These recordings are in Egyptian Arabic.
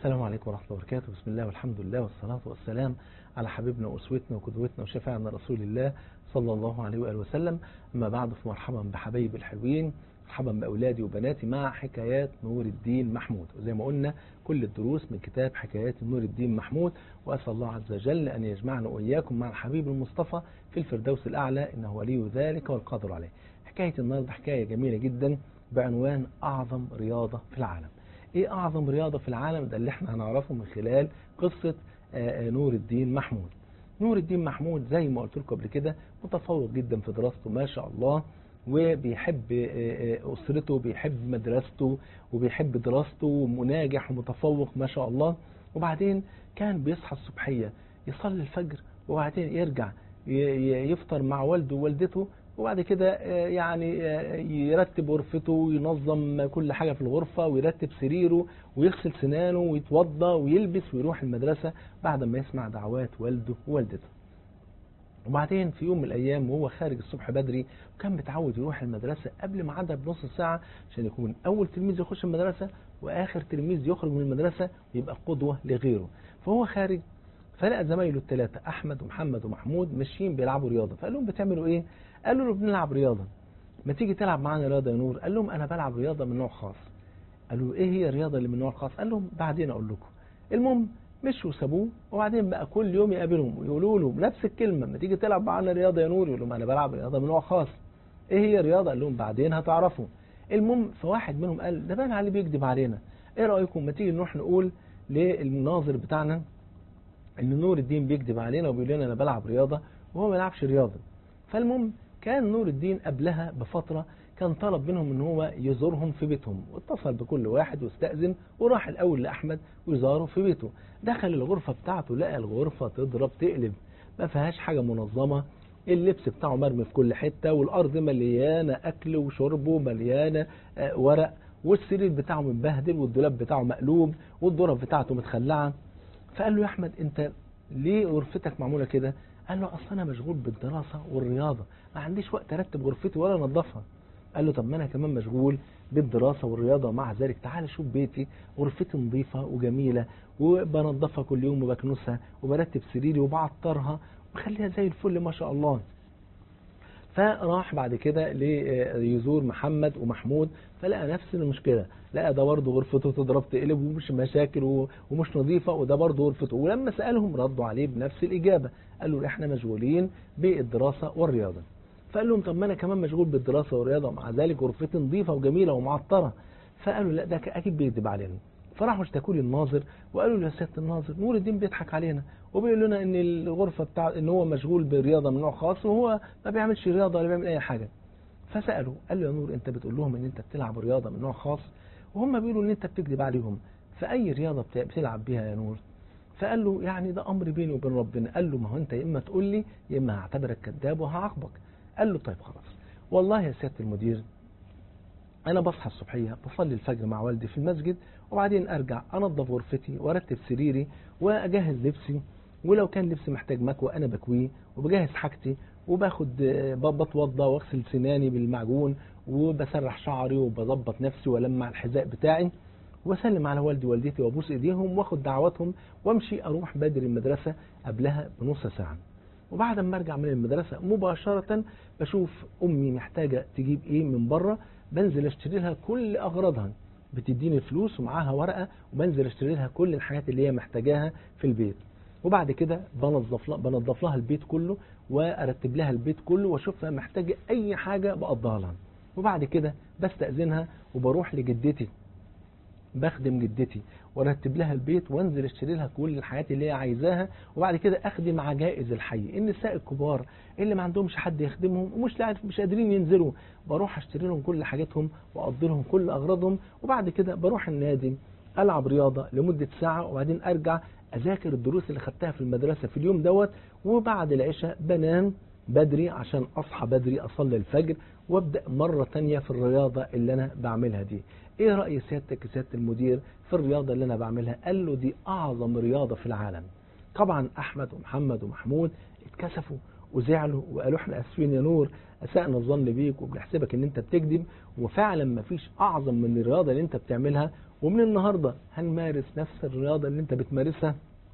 السلام عليكم ورحمة الله وبركاته بسم الله والحمد لله والصلاة والسلام على حبيبنا وأسوتنا وقدوتنا وشفاعنا رسول الله صلى الله عليه وآله وسلم أما بعد فمرحبا بحبايب الحلوين مرحبا بأولادي وبناتي مع حكايات نور الدين محمود وزي ما قلنا كل الدروس من كتاب حكايات نور الدين محمود وأسأل الله عز وجل أن يجمعنا وإياكم مع الحبيب المصطفى في الفردوس الأعلى إنه ولي ذلك والقادر عليه حكاية النهاردة حكاية جميلة جدا بعنوان أعظم رياضة في العالم ايه اعظم رياضة في العالم ده اللي احنا هنعرفه من خلال قصة نور الدين محمود نور الدين محمود زي ما قلت لكم قبل كده متفوق جدا في دراسته ما شاء الله وبيحب أسرته بيحب مدرسته وبيحب دراسته ومناجح ومتفوق ما شاء الله وبعدين كان بيصحى الصبحية يصلي الفجر وبعدين يرجع يفطر مع والده ووالدته وبعد كده يعني يرتب غرفته وينظم كل حاجة في الغرفة ويرتب سريره ويغسل سنانه ويتوضى ويلبس ويروح المدرسة بعد ما يسمع دعوات والده ووالدته وبعدين في يوم من الأيام وهو خارج الصبح بدري وكان متعود يروح المدرسة قبل ميعادها بنص ساعة عشان يكون أول تلميذ يخش المدرسة وآخر تلميذ يخرج من المدرسة ويبقى قدوة لغيره فهو خارج فلقى زمايله الثلاثة أحمد ومحمد ومحمود ماشيين بيلعبوا رياضة فقال لهم بتعملوا إيه؟ قالوا له بنلعب رياضة ما تيجي تلعب معانا رياضة يا نور قال لهم أنا بلعب رياضة من نوع خاص قالوا إيه هي الرياضة اللي من نوع خاص قال لهم بعدين أقول لكم المهم مشوا وسابوه وبعدين بقى كل يوم يقابلهم ويقولوا له بنفس الكلمة ما تيجي تلعب معانا رياضة يا نور يقول لهم أنا بلعب رياضة من نوع خاص إيه هي الرياضة قال لهم بعدين هتعرفوا المهم فواحد منهم قال ده بان عليه بيكذب علينا إيه رأيكم ما تيجي نروح نقول للمناظر بتاعنا ان نور الدين بيكذب علينا وبيقول لنا انا بلعب رياضه وهو ما بيلعبش رياضه فالمهم كان نور الدين قبلها بفتره كان طلب منهم ان هو يزورهم في بيتهم واتصل بكل واحد واستأذن وراح الاول لاحمد ويزاره في بيته دخل الغرفه بتاعته لقى الغرفه تضرب تقلب ما فيهاش حاجه منظمه اللبس بتاعه مرمي في كل حته والارض مليانه اكل وشرب ومليانه ورق والسرير بتاعه متبهدل والدولاب بتاعه مقلوب والظرف بتاعته متخلعه فقال له يا احمد انت ليه غرفتك معموله كده قال له اصل انا مشغول بالدراسه والرياضه ما عنديش وقت ارتب غرفتي ولا انظفها قال له طب ما انا كمان مشغول بالدراسه والرياضه ومع ذلك تعال شوف بيتي غرفتي نظيفه وجميله وبنظفها كل يوم وبكنسها وبرتب سريري وبعطرها وبخليها زي الفل ما شاء الله فراح بعد كده ليزور محمد ومحمود فلقى نفس المشكله لقى ده برضه غرفته تضرب تقلب ومش مشاكل ومش نظيفه وده برضه غرفته ولما سالهم ردوا عليه بنفس الاجابه قالوا احنا مشغولين بالدراسه والرياضه فقال لهم طب ما انا كمان مشغول بالدراسه والرياضه ومع ذلك غرفتي نظيفه وجميله ومعطره فقالوا لا ده اكيد بيكذب علينا فراحوا اشتكوا لي الناظر وقالوا له يا سياده الناظر نور الدين بيضحك علينا وبيقول لنا ان الغرفه بتاع ان هو مشغول برياضه من نوع خاص وهو ما بيعملش رياضه ولا بيعمل اي حاجه فسالوا قال له يا نور انت بتقول لهم ان انت بتلعب رياضه من نوع خاص وهم بيقولوا ان انت بتكذب عليهم فاي رياضه بتلعب بيها يا نور فقال له يعني ده امر بيني وبين ربنا قال له ما هو انت يا اما تقول لي يا اما هعتبرك كذاب وهعاقبك قال له طيب خلاص والله يا سياده المدير انا بصحى الصبحيه بصلي الفجر مع والدي في المسجد وبعدين ارجع انظف غرفتي وارتب سريري واجهز لبسي ولو كان لبسي محتاج مكوى انا بكويه وبجهز حاجتي وباخد بتوضى واغسل سناني بالمعجون وبسرح شعري وبظبط نفسي والمع الحذاء بتاعي واسلم على والدي ووالدتي وابوس ايديهم واخد دعواتهم وامشي اروح بدري المدرسه قبلها بنص ساعه وبعد ما ارجع من المدرسه مباشره بشوف امي محتاجه تجيب ايه من بره بنزل اشتري لها كل اغراضها بتديني فلوس ومعاها ورقه وبنزل اشتري لها كل الحاجات اللي هي محتاجاها في البيت وبعد كده بنظف لها بنظف لها البيت كله وارتب لها البيت كله واشوفها محتاجه اي حاجه بقضيها لها وبعد كده بستاذنها وبروح لجدتي بخدم جدتي وارتب لها البيت وانزل اشتري لها كل الحاجات اللي هي عايزاها وبعد كده اخدم عجائز الحي النساء الكبار اللي ما عندهمش حد يخدمهم ومش مش قادرين ينزلوا بروح اشتري لهم كل حاجاتهم واقضي لهم كل اغراضهم وبعد كده بروح النادي العب رياضه لمده ساعه وبعدين ارجع اذاكر الدروس اللي خدتها في المدرسه في اليوم دوت وبعد العشاء بنام بدري عشان اصحى بدري اصلي الفجر وابدا مره تانية في الرياضه اللي انا بعملها دي ايه راي سيادتك يا سياده المدير في الرياضه اللي انا بعملها قال له دي اعظم رياضه في العالم طبعا احمد ومحمد ومحمود اتكسفوا وزعلوا وقالوا احنا اسفين يا نور اسأنا الظن بيك وبنحسبك ان انت بتكذب وفعلا ما فيش اعظم من الرياضه اللي انت بتعملها ومن النهاردة هنمارس نفس الرياضة اللي انت بتمارسها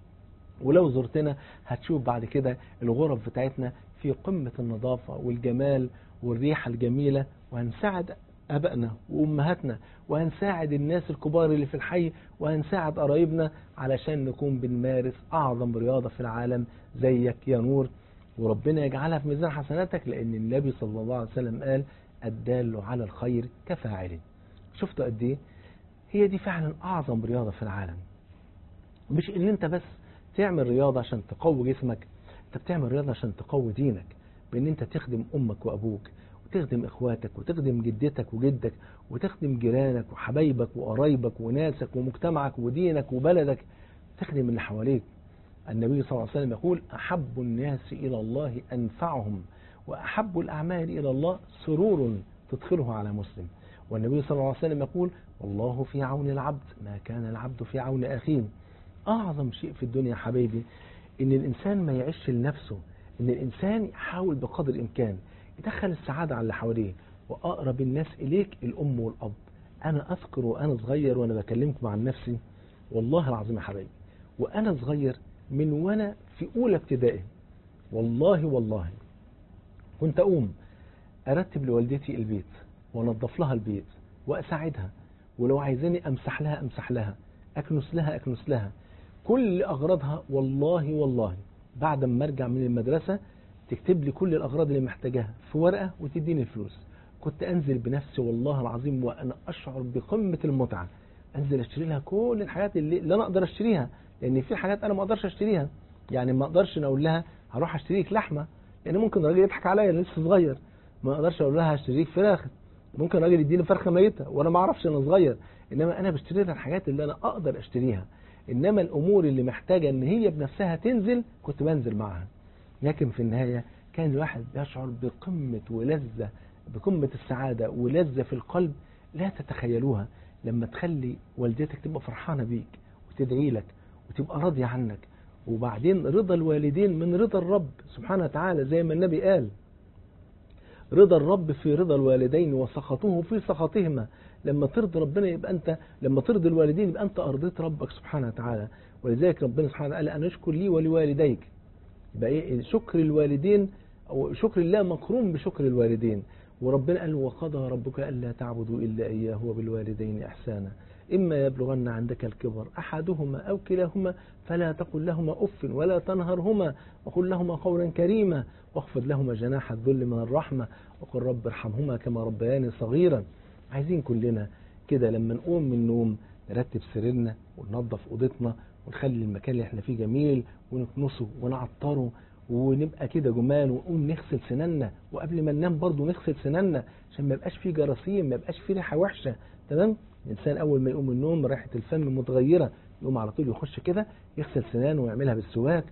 ولو زرتنا هتشوف بعد كده الغرف بتاعتنا في قمة النظافة والجمال والريحة الجميلة وهنساعد أبائنا وأمهاتنا وهنساعد الناس الكبار اللي في الحي وهنساعد قرايبنا علشان نكون بنمارس أعظم رياضة في العالم زيك يا نور وربنا يجعلها في ميزان حسناتك لأن النبي صلى الله عليه وسلم قال الدال على الخير كفاعله شفتوا قد ايه هي دي فعلا أعظم رياضة في العالم مش ان انت بس تعمل رياضة عشان تقوي جسمك انت بتعمل رياضة عشان تقوي دينك بان انت تخدم امك وابوك وتخدم اخواتك وتخدم جدتك وجدك وتخدم جيرانك وحبايبك وقرايبك وناسك ومجتمعك ودينك وبلدك تخدم اللي حواليك النبي صلى الله عليه وسلم يقول أحب الناس إلى الله أنفعهم وأحب الأعمال إلى الله سرور تدخله على مسلم والنبي صلى الله عليه وسلم يقول والله في عون العبد ما كان العبد في عون أخيه أعظم شيء في الدنيا حبيبي إن الإنسان ما يعيش لنفسه إن الإنسان يحاول بقدر الإمكان يدخل السعادة على اللي حواليه وأقرب الناس إليك الأم والأب أنا أذكر وأنا صغير وأنا بكلمكم عن نفسي والله العظيم يا حبايبي وأنا صغير من وأنا في أولى ابتدائي والله والله كنت أقوم أرتب لوالدتي البيت وأنظف لها البيت وأساعدها ولو عايزاني أمسح لها أمسح لها أكنس لها أكنس لها كل أغراضها والله والله بعد ما أرجع من المدرسة تكتب لي كل الأغراض اللي محتاجاها في ورقة وتديني الفلوس كنت أنزل بنفسي والله العظيم وأنا أشعر بقمة المتعة أنزل أشتري لها كل الحاجات اللي, اللي أنا أقدر أشتريها لأن في حاجات أنا ما أقدرش أشتريها يعني ما أقدرش أقول لها هروح أشتري لك لحمة لأن ممكن الراجل يضحك عليا أنا لسه صغير ما أقدرش أقول لها هشتري لك فراخ ممكن الراجل يديني فرخة ميتة وأنا ما أعرفش أنا صغير إنما أنا بشتري لها الحاجات اللي أنا أقدر أشتريها إنما الأمور اللي محتاجة إن هي بنفسها تنزل كنت بنزل معاها لكن في النهاية كان الواحد يشعر بقمة ولذة بقمة السعادة ولذة في القلب لا تتخيلوها لما تخلي والدتك تبقى فرحانة بيك وتدعي لك وتبقى راضية عنك وبعدين رضا الوالدين من رضا الرب سبحانه وتعالى زي ما النبي قال رضا الرب في رضا الوالدين وسخطه في سخطهما لما ترضي ربنا يبقى انت لما ترضي الوالدين يبقى انت ارضيت ربك سبحانه وتعالى ولذلك ربنا سبحانه وتعالى قال ان اشكر لي ولوالديك يبقى ايه شكر الوالدين او شكر الله مقرون بشكر الوالدين وربنا قال وقضى ربك الا تعبدوا الا اياه وبالوالدين احسانا إما يبلغن عندك الكبر أحدهما أو كلاهما فلا تقل لهما أف ولا تنهرهما وقل لهما قولا كريما واخفض لهما جناح الذل من الرحمة وقل رب ارحمهما كما ربياني صغيرا عايزين كلنا كده لما نقوم من النوم نرتب سريرنا وننظف أوضتنا ونخلي المكان اللي احنا فيه جميل ونكنسه ونعطره ونبقى كده جمال ونقوم نغسل سناننا وقبل ما ننام برضه نغسل سناننا عشان ما يبقاش فيه جراثيم ما يبقاش فيه ريحه وحشه تمام الإنسان أول ما يقوم من النوم ريحة الفم متغيرة يقوم على طول يخش كده يغسل سنانه ويعملها بالسواك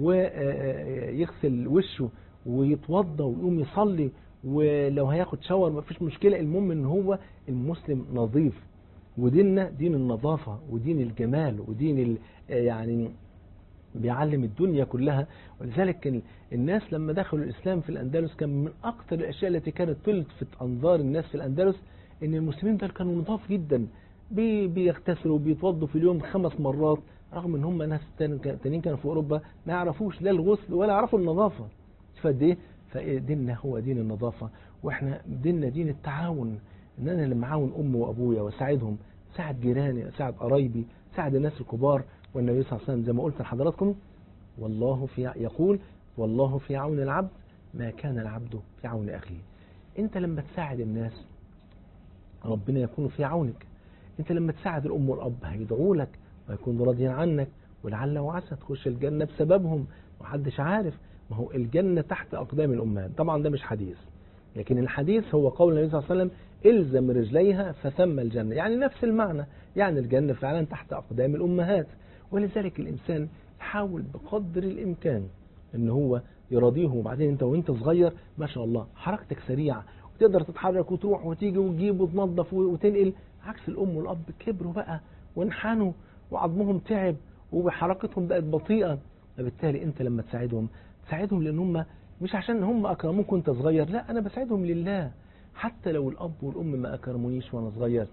ويغسل وشه ويتوضى ويقوم يصلي ولو هياخد شاور مفيش مشكلة المهم ان هو المسلم نظيف وديننا دين النظافة ودين الجمال ودين ال يعني بيعلم الدنيا كلها ولذلك الناس لما دخلوا الإسلام في الأندلس كان من أكثر الأشياء التي كانت تلفت أنظار الناس في الأندلس ان المسلمين دول كانوا نضاف جدا بي بيغتسلوا وبيتوضوا في اليوم خمس مرات رغم ان هم ناس تانيين كانوا في اوروبا ما يعرفوش لا الغسل ولا يعرفوا النظافه فقد ايه فديننا هو دين النظافه واحنا ديننا دين التعاون ان انا لما اعاون امي وابويا واساعدهم ساعد جيراني اساعد قرايبي ساعد الناس الكبار والنبي صلى الله عليه وسلم زي ما قلت لحضراتكم والله في يقول والله في عون العبد ما كان العبد في عون اخيه انت لما تساعد الناس ربنا يكون في عونك انت لما تساعد الام والاب هيدعوا لك ويكونوا راضيين عنك ولعل وعسى تخش الجنه بسببهم محدش عارف ما هو الجنه تحت اقدام الامهات طبعا ده مش حديث لكن الحديث هو قول النبي صلى الله عليه وسلم الزم رجليها فثم الجنه يعني نفس المعنى يعني الجنه فعلا تحت اقدام الامهات ولذلك الانسان يحاول بقدر الامكان ان هو يراضيهم وبعدين انت وانت صغير ما شاء الله حركتك سريعه تقدر تتحرك وتروح وتيجي وتجيب وتنظف وتنقل عكس الام والاب كبروا بقى وانحنوا وعظمهم تعب وحركتهم بقت بطيئه فبالتالي انت لما تساعدهم تساعدهم لان هم مش عشان هم اكرموك وانت صغير لا انا بساعدهم لله حتى لو الاب والام ما اكرمونيش وانا صغير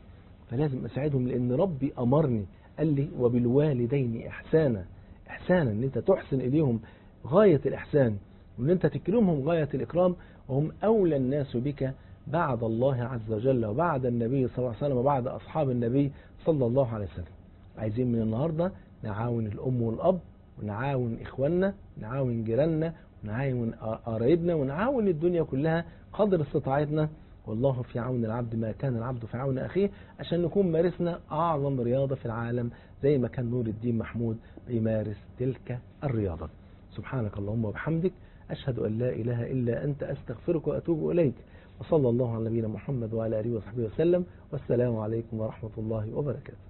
فلازم أساعدهم لأن ربي أمرني قال لي وبالوالدين إحسانا إحسانا أن أنت تحسن إليهم غاية الإحسان وأن أنت تكرمهم غاية الإكرام وهم أولى الناس بك بعد الله عز وجل وبعد النبي صلى الله عليه وسلم وبعد أصحاب النبي صلى الله عليه وسلم عايزين من النهاردة نعاون الأم والأب ونعاون إخواننا نعاون جيراننا ونعاون قرايبنا ونعاون الدنيا كلها قدر استطاعتنا والله في عون العبد ما كان العبد في عون أخيه عشان نكون مارسنا أعظم رياضة في العالم زي ما كان نور الدين محمود بيمارس تلك الرياضة سبحانك اللهم وبحمدك أشهد أن لا إله إلا أنت أستغفرك وأتوب إليك وصلى الله على نبينا محمد وعلى آله وصحبه وسلم والسلام عليكم ورحمة الله وبركاته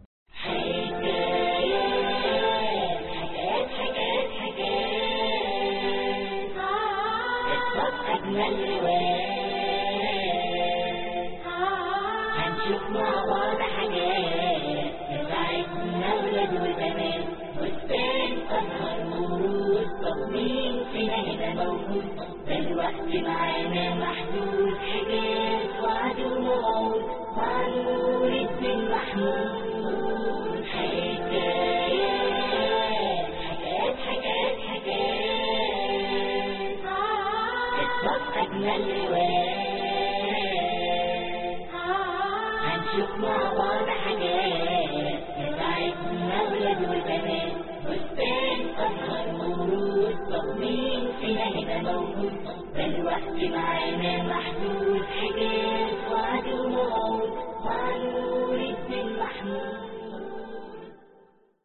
هنشوف مع بعض حاجات تساعدنا ولاد وبنات بستان أزهر ورود طب مين فينا هنا موجود ده الوقت معانا محدود حكايات وعد وموعود مع نور الدين محمود حكايات حكايات حكايات حكايات قصص أجمل روايات هنشوف مع بعض حاجات تساعدنا ولاد وبنات بستان أزهر ورود طب مين فينا هنا موجود ده الوقت معانا محدود حكايات